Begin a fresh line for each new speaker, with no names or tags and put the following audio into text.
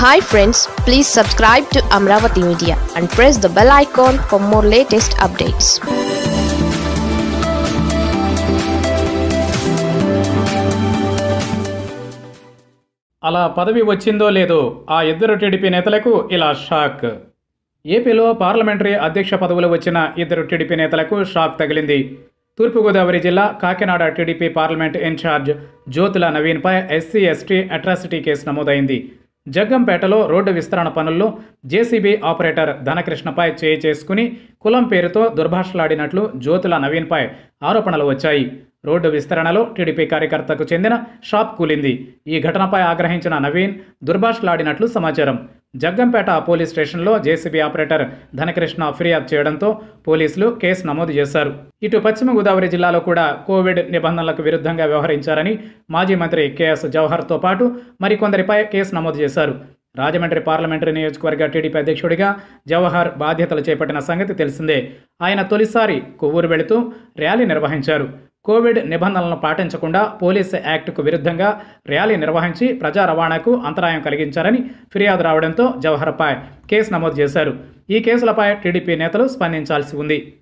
hi friends please subscribe to Amaravati media and press the bell icon for more latest updates
అలా పదవి వచ్చిందో లేదో ఆ ఇద్దరు టీడీపీ నేతలకు ఇలా షాక్ ఏపీలో పార్లమెంటరీ అధ్యక్ష పదవులు వచ్చిన ఇద్దరు టీడీపీ నేతలకు షాక్ తగిలింది తూర్పుగోదావరి జిల్లా Kakinada TDP parliament incharge Jyothula నవీన్పై ఎస్సీ ఎస్టీ అట్రాసిటీ కేసు నమోదైంది జగ్గంపేటలో రోడ్డు విస్తరణ పనుల్లో జేసీబీ ఆపరేటర్ ధనకృష్ణపై చేయి చేసుకుని కులం పేరుతో దుర్భాషలాడినట్లు జ్యోతుల నవీన్పై ఆరోపణలు వచ్చాయి రోడ్డు విస్తరణలో టీడీపీ కార్యకర్తకు చెందిన షాప్ కూలింది ఈ ఘటనపై ఆగ్రహించిన నవీన్ దుర్భాషలాడినట్లు సమాచారం జగ్గంపేట పోలీస్ స్టేషన్లో జేసీబీ ఆపరేటర్ ధనకృష్ణ ఫిర్యాదు చేయడంతో పోలీసులు కేసు నమోదు చేశారు ఇటు పశ్చిమ గోదావరి జిల్లాలో కూడా కోవిడ్ నిబంధనలకు విరుద్ధంగా వ్యవహరించారని మాజీ మంత్రి కేఎస్ జవహర్తో పాటు మరికొందరిపై కేసు నమోదు చేశారు రాజమండ్రి పార్లమెంటరీ నియోజకవర్గ టీడీపీ అధ్యక్షుడిగా జవహర్ బాధ్యతలు చేపట్టిన సంగతి తెలిసిందే ఆయన తొలిసారి కొవ్వూరు వెళుతూ ర్యాలీ నిర్వహించారు కోవిడ్ నిబంధనలను పాటించకుండా పోలీస్ యాక్టుకు విరుద్ధంగా ర్యాలీ నిర్వహించి ప్రజా రవాణాకు అంతరాయం కలిగించారని ఫిర్యాదు రావడంతో జవహర్పై కేసు నమోదు చేశారు ఈ కేసులపై టీడీపీ నేతలు స్పందించాల్సి ఉంది